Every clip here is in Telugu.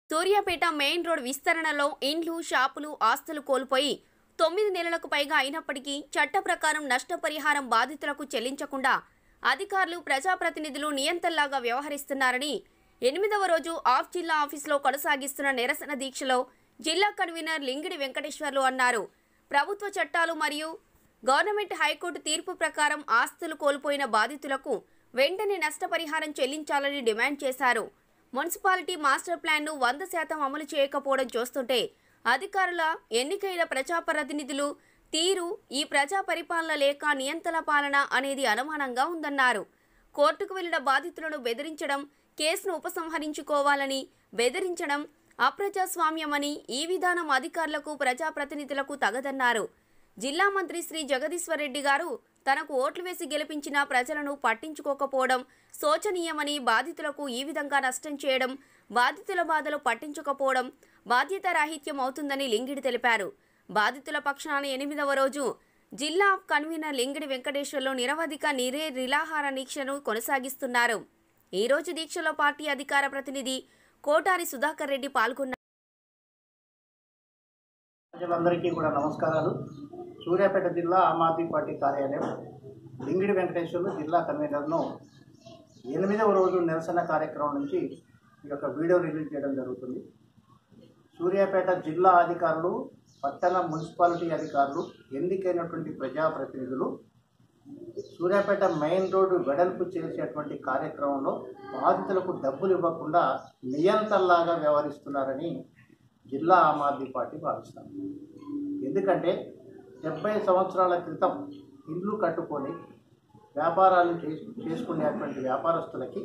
సూర్యాపేట మెయిన్ రోడ్ విస్తరణలో ఇండ్లు షాపులు ఆస్తులు కోల్పోయి తొమ్మిది నెలలకు పైగా అయినప్పటికీ చట్ట ప్రకారం నష్టపరిహారం బాధితులకు చెల్లించకుండా అధికారులు ప్రజాప్రతినిధులు నియంతల్లాగా వ్యవహరిస్తున్నారని ఎనిమిదవ రోజు ఆఫ్ జిల్లా ఆఫీసులో కొనసాగిస్తున్న నిరసన దీక్షలో జిల్లా కన్వీనర్ లింగిడి వెంకటేశ్వర్లు అన్నారు ప్రభుత్వ చట్టాలు మరియు గవర్నమెంట్ హైకోర్టు తీర్పు ప్రకారం ఆస్తులు కోల్పోయిన బాధితులకు వెంటనే నష్టపరిహారం చెల్లించాలని డిమాండ్ చేశారు మున్సిపాలిటీ మాస్టర్ ప్లాన్ను వంద శాతం అమలు చేయకపోవడం చూస్తుంటే అధికారుల ఎన్నికైన ప్రజాప్రతినిధులు తీరు ఈ ప్రజా పరిపాలన లేక నియంత్రణ పాలన అనేది అనుమానంగా ఉందన్నారు కోర్టుకు వెళ్లిన బాధితులను బెదిరించడం కేసును ఉపసంహరించుకోవాలని బెదిరించడం అప్రజాస్వామ్యమని ఈ విధానం అధికారులకు ప్రజాప్రతినిధులకు తగదన్నారు జిల్లా మంత్రి శ్రీ జగదీశ్వర్ రెడ్డి గారు తనకు ఓట్లు వేసి గెలిపించిన ప్రజలను పట్టించుకోకపోవడం శోచనీయమని బాధితులకు ఈ విధంగా నష్టం చేయడం బాధితుల బాధలు పట్టించుకోకపోవడం బాధ్యత రాహిత్యం అవుతుందని లింగిడి తెలిపారు బాధితుల పక్షాన ఎనిమిదవ రోజు జిల్లా కన్వీనర్ లింగిడి వెంకటేశ్వర్లు నిరవధిక నిరే నిరాహార దీక్షను కొనసాగిస్తున్నారు ఈ రోజు దీక్షలో పార్టీ అధికార ప్రతినిధి కోటారి సుధాకర్ రెడ్డి పాల్గొన్నారు ప్రజలందరికీ కూడా నమస్కారాలు సూర్యాపేట జిల్లా ఆమ్ ఆద్మీ పార్టీ కార్యాలయం లింగిడి వెంకటేశ్వర్లు జిల్లా కన్వీనర్ను ఎనిమిదవ రోజు నిరసన కార్యక్రమం నుంచి ఈ యొక్క వీడియో రిలీజ్ చేయడం జరుగుతుంది సూర్యాపేట జిల్లా అధికారులు పట్టణ మున్సిపాలిటీ అధికారులు ఎన్నికైనటువంటి ప్రజాప్రతినిధులు సూర్యాపేట మెయిన్ రోడ్డు వెడల్పు చేసేటువంటి కార్యక్రమంలో బాధితులకు డబ్బులు ఇవ్వకుండా నియంత్రణలాగా వ్యవహరిస్తున్నారని జిల్లా ఆమ్ ఆద్మీ పార్టీ భావిస్తాం ఎందుకంటే డెబ్బై సంవత్సరాల క్రితం ఇల్లు కట్టుకొని వ్యాపారాలు చేసు చేసుకునేటువంటి వ్యాపారస్తులకి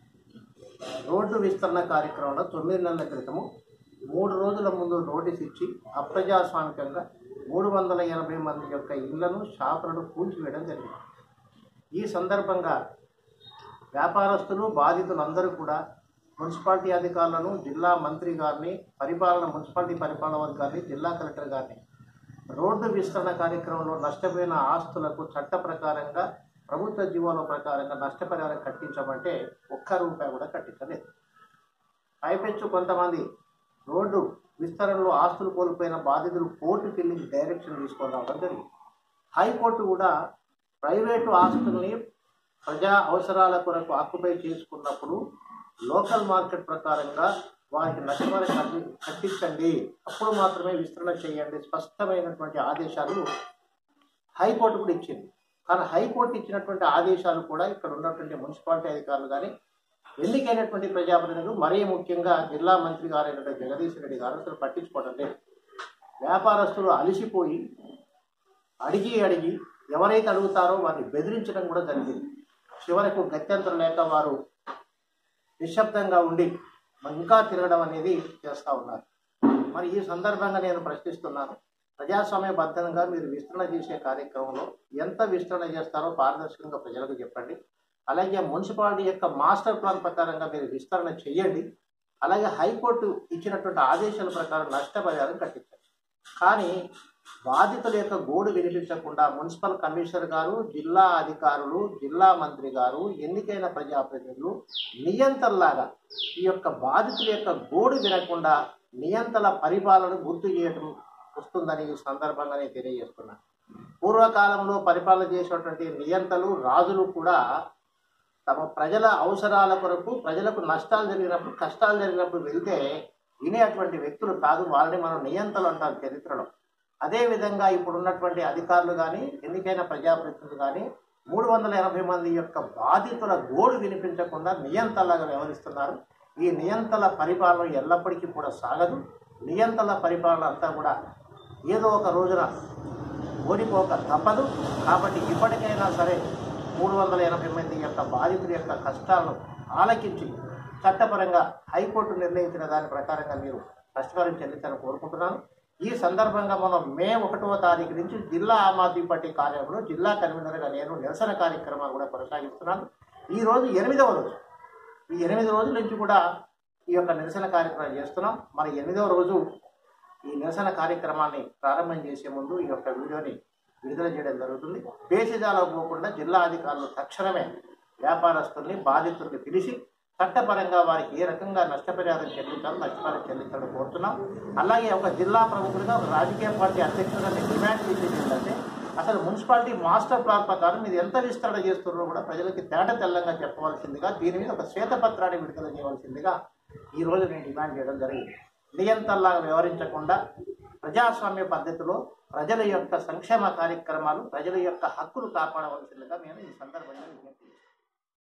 రోడ్డు విస్తరణ కార్యక్రమంలో తొమ్మిది నెలల క్రితము మూడు రోజుల ముందు నోటీస్ ఇచ్చి అప్రజాస్వామికంగా మూడు వందల ఎనభై మంది యొక్క ఇళ్లను షాపులను కూల్చివేయడం జరిగింది ఈ సందర్భంగా వ్యాపారస్తులు బాధితులందరూ కూడా మున్సిపాలిటీ అధికారులను జిల్లా మంత్రి గారిని పరిపాలన మున్సిపాలిటీ పరిపాలన అధికారిని జిల్లా కలెక్టర్ గారిని రోడ్డు విస్తరణ కార్యక్రమంలో నష్టపోయిన ఆస్తులకు చట్ట ప్రకారంగా ప్రభుత్వ జీవోల ప్రకారంగా నష్టపరిహారం కట్టించమంటే ఒక్క రూపాయి కూడా కట్టించలేదు పైపెచ్చు కొంతమంది రోడ్డు విస్తరణలో ఆస్తులు కోల్పోయిన బాధితులు కోర్టుకి వెళ్ళి డైరెక్షన్ తీసుకొని రావడం జరిగింది హైకోర్టు కూడా ప్రైవేటు ఆస్తుల్ని ప్రజా అవసరాల కొరకు ఆక్యుపై చేసుకున్నప్పుడు లోకల్ మార్కెట్ ప్రకారంగా వారికి నష్టపరిహారం కట్టి కట్టించండి అప్పుడు మాత్రమే విస్తరణ చేయండి స్పష్టమైనటువంటి ఆదేశాలు హైకోర్టు కూడా ఇచ్చింది కానీ హైకోర్టు ఇచ్చినటువంటి ఆదేశాలు కూడా ఇక్కడ ఉన్నటువంటి మున్సిపాలిటీ అధికారులు కానీ ఎన్నికైనటువంటి ప్రజాప్రతినిధులు మరీ ముఖ్యంగా జిల్లా మంత్రి గారైనటువంటి జగదీష్ రెడ్డి గారు అసలు పట్టించుకోవడం లేదు వ్యాపారస్తులు అలసిపోయి అడిగి అడిగి ఎవరైతే అడుగుతారో వారిని బెదిరించడం కూడా జరిగింది చివరకు గత్యంతరం లేక వారు నిశ్శబ్దంగా ఉండి మరి ఇంకా తిరగడం అనేది చేస్తూ ఉన్నారు మరి ఈ సందర్భంగా నేను ప్రశ్నిస్తున్నాను ప్రజాస్వామ్యబద్ధంగా మీరు విస్తరణ చేసే కార్యక్రమంలో ఎంత విస్తరణ చేస్తారో పారదర్శకంగా ప్రజలకు చెప్పండి అలాగే మున్సిపాలిటీ యొక్క మాస్టర్ ప్లాన్ ప్రకారంగా మీరు విస్తరణ చేయండి అలాగే హైకోర్టు ఇచ్చినటువంటి ఆదేశాల ప్రకారం నష్టపరిహారం కట్టించండి కానీ బాధితుల యొక్క గోడు వినిపించకుండా మున్సిపల్ కమిషనర్ గారు జిల్లా అధికారులు జిల్లా మంత్రి గారు ఎన్నికైన ప్రజాప్రతినిధులు నియంత్రణలాగా ఈ యొక్క బాధితుల యొక్క గోడు వినకుండా నియంత్రణ పరిపాలన గుర్తు చేయడం వస్తుందని ఈ సందర్భంగా నేను తెలియజేస్తున్నాను పూర్వకాలంలో పరిపాలన చేసినటువంటి నియంతలు రాజులు కూడా తమ ప్రజల అవసరాల కొరకు ప్రజలకు నష్టాలు జరిగినప్పుడు కష్టాలు జరిగినప్పుడు వెళ్తే వినేటువంటి వ్యక్తులు కాదు వాళ్ళని మనం నియంతలు అంటారు చరిత్రలో అదేవిధంగా ఇప్పుడు ఉన్నటువంటి అధికారులు కానీ ఎన్నికైన ప్రజాప్రతినిధులు కానీ మూడు వందల ఎనభై మంది యొక్క బాధితుల గోడు వినిపించకుండా నియంతలాగా వ్యవహరిస్తున్నారు ఈ నియంతల పరిపాలన ఎల్లప్పటికీ కూడా సాగదు నియంతల పరిపాలన అంతా కూడా ఏదో ఒక రోజున ఓడిపోక తప్పదు కాబట్టి ఇప్పటికైనా సరే మూడు వందల ఎనభై మంది యొక్క బాధితుల యొక్క కష్టాలను ఆలకించి చట్టపరంగా హైకోర్టు నిర్ణయించిన దాని ప్రకారంగా మీరు నష్టపరిహారం చెల్లించాలని కోరుకుంటున్నాను ఈ సందర్భంగా మనం మే ఒకటవ తారీఖు నుంచి జిల్లా ఆమ్ ఆద్మీ పార్టీ కార్యాలయంలో జిల్లా కన్వీనర్గా నేను నిరసన కార్యక్రమాలు కూడా కొనసాగిస్తున్నాను ఈ రోజు ఎనిమిదవ రోజు ఈ ఎనిమిది రోజుల నుంచి కూడా ఈ యొక్క నిరసన కార్యక్రమం చేస్తున్నాం మరి ఎనిమిదవ రోజు ఈ నిరసన కార్యక్రమాన్ని ప్రారంభం చేసే ముందు ఈ యొక్క వీడియోని విడుదల చేయడం జరుగుతుంది బేసిజాలో పోకుండా జిల్లా అధికారులు తక్షణమే వ్యాపారస్తుల్ని బాధితుల్ని పిలిచి చట్టపరంగా వారికి ఏ రకంగా నష్టపరిహారం చెల్లించాలో నష్టపరిహారం చెల్లించాలని కోరుతున్నాం అలాగే ఒక జిల్లా ప్రముఖుడిగా ఒక రాజకీయ పార్టీ అధ్యక్షుడిగా నేను డిమాండ్ చేసేది ఏంటంటే అసలు మున్సిపాలిటీ మాస్టర్ ప్లాన్ ప్రకారం మీరు ఎంత విస్తరణ చేస్తున్నారో కూడా ప్రజలకి తేట తెల్లంగా చెప్పవలసిందిగా దీని మీద ఒక శ్వేతపత్రాన్ని విడుదల చేయవలసిందిగా ఈ రోజు నేను డిమాండ్ చేయడం జరిగింది నియంతల్లాగా వ్యవహరించకుండా ప్రజాస్వామ్య పద్ధతిలో ప్రజల యొక్క సంక్షేమ కార్యక్రమాలు ప్రజల యొక్క హక్కులు కాపాడవలసిందిగా మేము ఈ సందర్భంగా విజ్ఞప్తి చేస్తున్నాం.